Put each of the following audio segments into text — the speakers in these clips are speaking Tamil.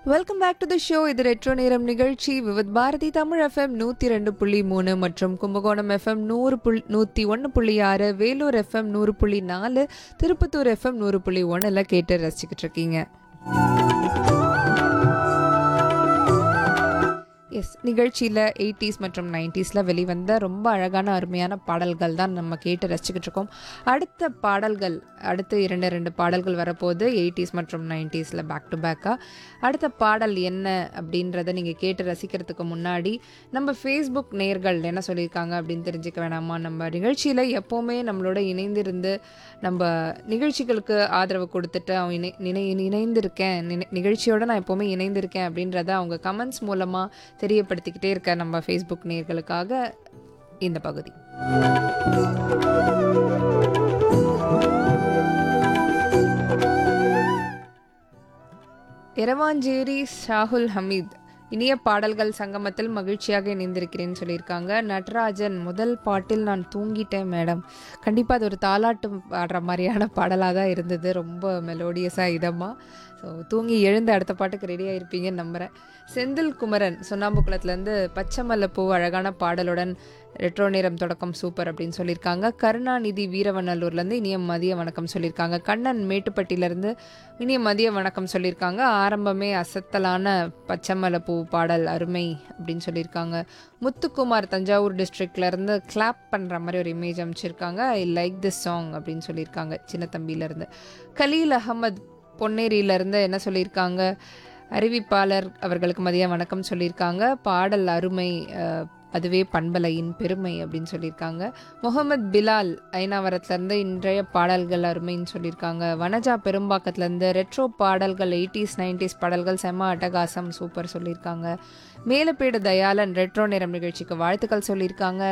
welcome back to the show இது ரெட்ரோ நேரம் நிகழ்ச்சி விவித் பாரதி தமிழ் எஃப்எம் நூற்றி ரெண்டு புள்ளி மூணு மற்றும் கும்பகோணம் எஃப்எம் நூறு புள் நூற்றி ஒன்று புள்ளி ஆறு வேலூர் எஃப்எம் நூறு புள்ளி நாலு திருப்பத்தூர் எஃப்எம் நூறு புள்ளி ஒன்றில் கேட்டு ரசிச்சுக்கிட்டு இருக்கீங்க எஸ் நிகழ்ச்சியில் எயிட்டிஸ் மற்றும் நைன்டிஸில் வெளிவந்த ரொம்ப அழகான அருமையான பாடல்கள் தான் நம்ம கேட்டு ரசிச்சுக்கிட்டு இருக்கோம் அடுத்த பாடல்கள் அடுத்து இரண்டு ரெண்டு பாடல்கள் வரப்போகுது எயிட்டிஸ் மற்றும் நைன்டிஸில் பேக் டு பேக்காக அடுத்த பாடல் என்ன அப்படின்றத நீங்கள் கேட்டு ரசிக்கிறதுக்கு முன்னாடி நம்ம ஃபேஸ்புக் நேர்கள் என்ன சொல்லியிருக்காங்க அப்படின்னு தெரிஞ்சுக்க வேணாமா நம்ம நிகழ்ச்சியில் எப்போவுமே நம்மளோட இணைந்திருந்து நம்ம நிகழ்ச்சிகளுக்கு ஆதரவு கொடுத்துட்டு அவன் இணை நினை இணைந்திருக்கேன் நினை- நிகழ்ச்சியோட நான் எப்போவுமே இணைந்திருக்கேன் அப்படின்றத அவங்க கமெண்ட்ஸ் மூலமாக தெரியப்படுத்திக்கிட்டே இருக்க நம்ம ஃபேஸ்புக் நேர்களுக்காக இந்த பகுதி எரவாஞ்சேரி ஷாகுல் ஹமீத் இனிய பாடல்கள் சங்கமத்தில் மகிழ்ச்சியாக இணைந்திருக்கிறேன்னு சொல்லியிருக்காங்க நடராஜன் முதல் பாட்டில் நான் தூங்கிட்டேன் மேடம் கண்டிப்பாக அது ஒரு தாலாட்டு பாடுற மாதிரியான பாடலாக தான் இருந்தது ரொம்ப மெலோடியஸாக இதமாக ஸோ தூங்கி எழுந்து அடுத்த பாட்டுக்கு ரெடியாக இருப்பீங்கன்னு நம்புகிறேன் செந்தில் குமரன் சுண்ணாம்புக்குளத்துலேருந்து பச்சை மல்லைப்பூ அழகான பாடலுடன் ரெட்ரோ நேரம் தொடக்கம் சூப்பர் அப்படின்னு சொல்லியிருக்காங்க கருணாநிதி வீரவநல்லூர்லேருந்து இனிய மதிய வணக்கம் சொல்லியிருக்காங்க கண்ணன் மேட்டுப்பட்டியிலேருந்து இனிய மதிய வணக்கம் சொல்லியிருக்காங்க ஆரம்பமே அசத்தலான பச்சைமலைப்பூ பாடல் அருமை அப்படின்னு சொல்லியிருக்காங்க முத்துக்குமார் தஞ்சாவூர் டிஸ்ட்ரிக்ட்லேருந்து கிளாப் பண்ணுற மாதிரி ஒரு இமேஜ் அமைச்சிருக்காங்க ஐ லைக் திஸ் சாங் அப்படின்னு சொல்லியிருக்காங்க சின்ன தம்பியிலேருந்து கலீல் அகமது பொன்னேரியிலேருந்து என்ன சொல்லியிருக்காங்க அறிவிப்பாளர் அவர்களுக்கு மதிய வணக்கம் சொல்லியிருக்காங்க பாடல் அருமை அஹ், அதுவே பண்பலையின் பெருமை அப்படின்னு சொல்லியிருக்காங்க முகமது பிலால் ஐநாவரத்துலேருந்து இன்றைய பாடல்கள் அருமைன்னு சொல்லியிருக்காங்க வனஜா பெரும்பாக்கத்துலேருந்து ரெட்ரோ பாடல்கள் எயிட்டிஸ் நைன்டிஸ் பாடல்கள் செம்ம அட்டகாசம் சூப்பர் சொல்லியிருக்காங்க மேலப்பேடு தயாளன் ரெட்ரோ நேரம் நிகழ்ச்சிக்கு வாழ்த்துக்கள் சொல்லியிருக்காங்க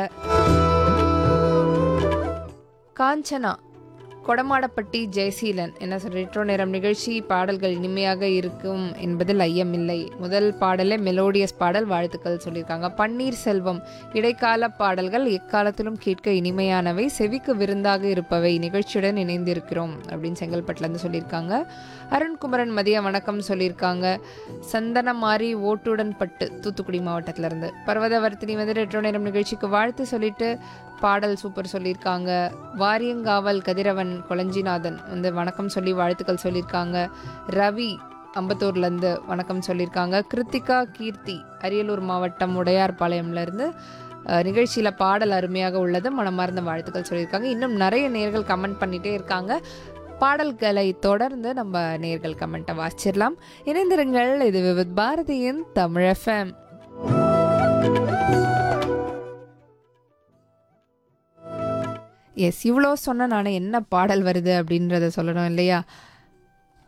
காஞ்சனா கொடமாடப்பட்டி ஜெயசீலன் என்ன சொல் ரெட்ரோ நேரம் நிகழ்ச்சி பாடல்கள் இனிமையாக இருக்கும் என்பதில் ஐயமில்லை முதல் பாடலே மெலோடியஸ் பாடல் வாழ்த்துக்கள் சொல்லியிருக்காங்க பன்னீர் செல்வம் இடைக்கால பாடல்கள் எக்காலத்திலும் கேட்க இனிமையானவை செவிக்கு விருந்தாக இருப்பவை நிகழ்ச்சியுடன் இணைந்திருக்கிறோம் அப்படின்னு செங்கல்பட்டுலேருந்து சொல்லியிருக்காங்க அருண்குமரன் மதிய வணக்கம் சொல்லியிருக்காங்க சந்தனமாரி ஓட்டுடன் பட்டு தூத்துக்குடி மாவட்டத்திலேருந்து பர்வதவர்த்தினி வந்து ரெட்ரோ நேரம் நிகழ்ச்சிக்கு வாழ்த்து சொல்லிட்டு பாடல் சூப்பர் சொல்லியிருக்காங்க வாரியங்காவல் கதிரவன் கொளஞ்சிநாதன் வந்து வணக்கம் சொல்லி வாழ்த்துக்கள் சொல்லியிருக்காங்க ரவி அம்பத்தூர்லேருந்து வணக்கம் சொல்லியிருக்காங்க கிருத்திகா கீர்த்தி அரியலூர் மாவட்டம் உடையார்பாளையம்லேருந்து நிகழ்ச்சியில் பாடல் அருமையாக உள்ளது மனமார்ந்த வாழ்த்துக்கள் சொல்லியிருக்காங்க இன்னும் நிறைய நேர்கள் கமெண்ட் பண்ணிகிட்டே இருக்காங்க பாடல்களை தொடர்ந்து நம்ம நேர்கள் கமெண்ட்டை வாசிச்சிடலாம் இணைந்திருங்கள் இது விவித் பாரதியின் தமிழ் எஃப்எம் எஸ் இவ்வளோ சொன்ன நான் என்ன பாடல் வருது அப்படின்றத சொல்லணும் இல்லையா